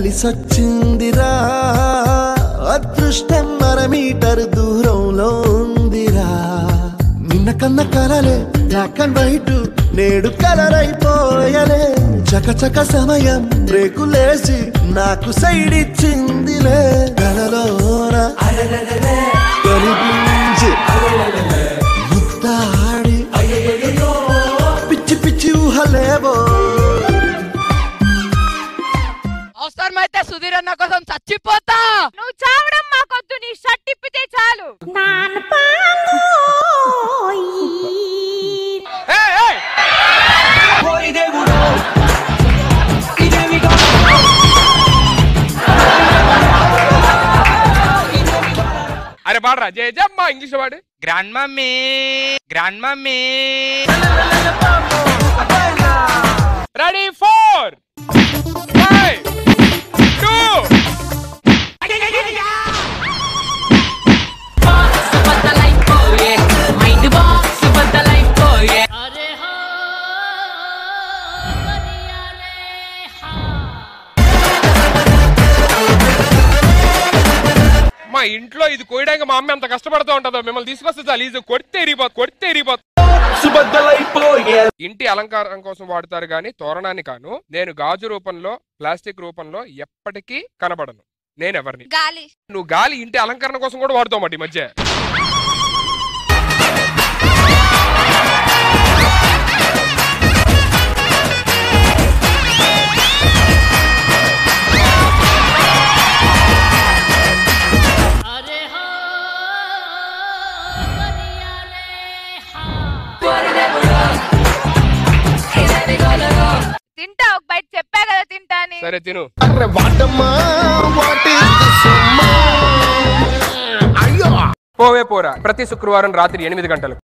కలిసొచ్చిందిరా అదృష్టం అర మీటర్ దూరంలో ఉందిరా నిన్న కన్న కలలే బ్లాక్ అండ్ వైట్ నేడు కలర్ అయిపోయలే చకచక సమయం బ్రేకులేసి నాకు సైడ్ ఇచ్చిందిలే కలలోన కనిపించి ముద్దాడి పిచ్చి పిచ్చి ఊహలేవో అవసరమైతే సుధీర్ అన్న కోసం చచ్చిపోతా నువ్వు చావడం మాకొద్దు నీ షర్ట్ ఇప్పితే చాలు ఏయ్, ఏయ్! అరే పాడరా జయ జమ్మా ఇంగ్లీష్ వాడు grand mummy grand mummy ready four five two మా ఇంట్లో ఇది కోయడానికి మా అమ్మ ఎంత కష్టపడుతూ ఉంటుందో మిమ్మల్ని తీసుకొస్తే చాలు ఇది కొడితే ఎరిగిపోతుంది కొడితే ఎరిగిపోతుంది ఇంటి అలంకారం కోసం వాడతారు కానీ తోరణాన్ని కాను నేను గాజు రూపంలో ప్లాస్టిక్ రూపంలో ఎప్పటికీ కనబడను నేను ఎవరిని గాలి నువ్వు గాలి ఇంటి అలంకరణ కోసం కూడా వాడుతావు మాట ఈ మధ్య తింటా ఒక బయట చెప్పా కదా తింటా అని సరే తిను అరే వాటమ్మా వాట్ ఈస్ పోవే పోరా ప్రతి శుక్రవారం రాత్రి ఎనిమిది గంటలకు